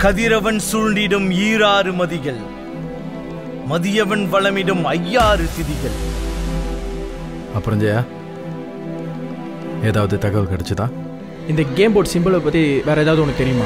கதிரவன் சூழ்ந்திடும் ஈராறு மதிகள் மதியவன் வளமிடும் ஐயாறு திதிகள் அப்புறம் ஜெயா ஏதாவது தகவல் கிடைச்சதா இந்த கேம் போர்ட் சிம்பிளை பற்றி வேற ஏதாவது உனக்கு தெரியுமா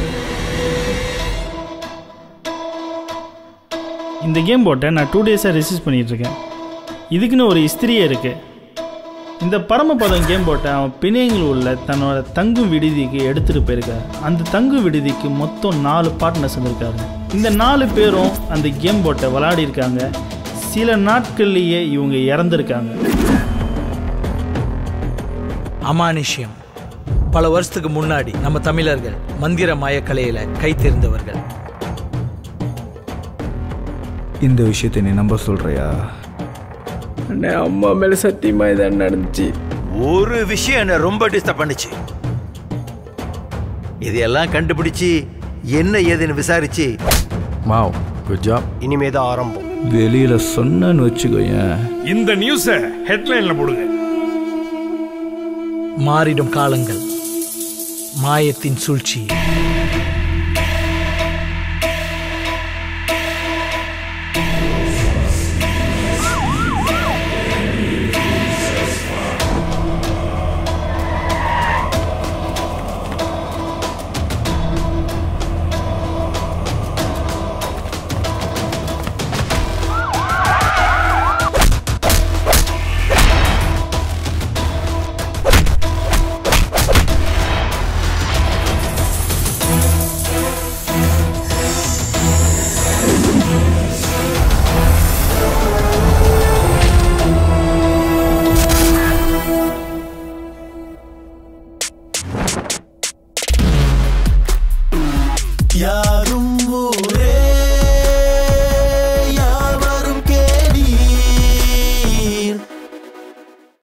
இந்த கேம் போட்டை நான் டூ டேஸாக ரிசீவ் பண்ணிட்டு இருக்கேன் இதுக்குன்னு ஒரு இஸ்திரியே இருக்கு இந்த பரமபதம் கேம் போட்டை அவன் பிணையங்கள் உள்ள தன்னோட தங்கும் விடுதிக்கு எடுத்துகிட்டு போயிருக்காரு அந்த தங்கும் விடுதிக்கு மொத்தம் நாலு பார்ட்னர்ஸ் இருந்திருக்காங்க இந்த நாலு பேரும் அந்த கேம் போட்டை விளையாடி இருக்காங்க சில நாட்கள்லேயே இவங்க இறந்துருக்காங்க அமானுஷ்யம் பல வருஷத்துக்கு முன்னாடி நம்ம தமிழர்கள் மந்திர மாயக்கலையில கை தேர்ந்தவர்கள் இந்த விஷயத்தை நீ நம்ப சொல்றியா அண்ணே அம்மா மேலே சத்தியமாக இதான் நடந்துச்சு ஒரு விஷயம் என்ன ரொம்ப டிஸ்டர்ப் பண்ணுச்சு இதையெல்லாம் கண்டுபிடிச்சு என்ன ஏதுன்னு விசாரிச்சு வாவ் குட் ஜாப் இனிமே தான் ஆரம்பம் வெளியில சொன்னேன்னு வச்சுக்கோயேன் இந்த நியூஸை ஹெட்லைன்ல போடுங்க மாறிடும் காலங்கள் மாயத்தின் சூழ்ச்சி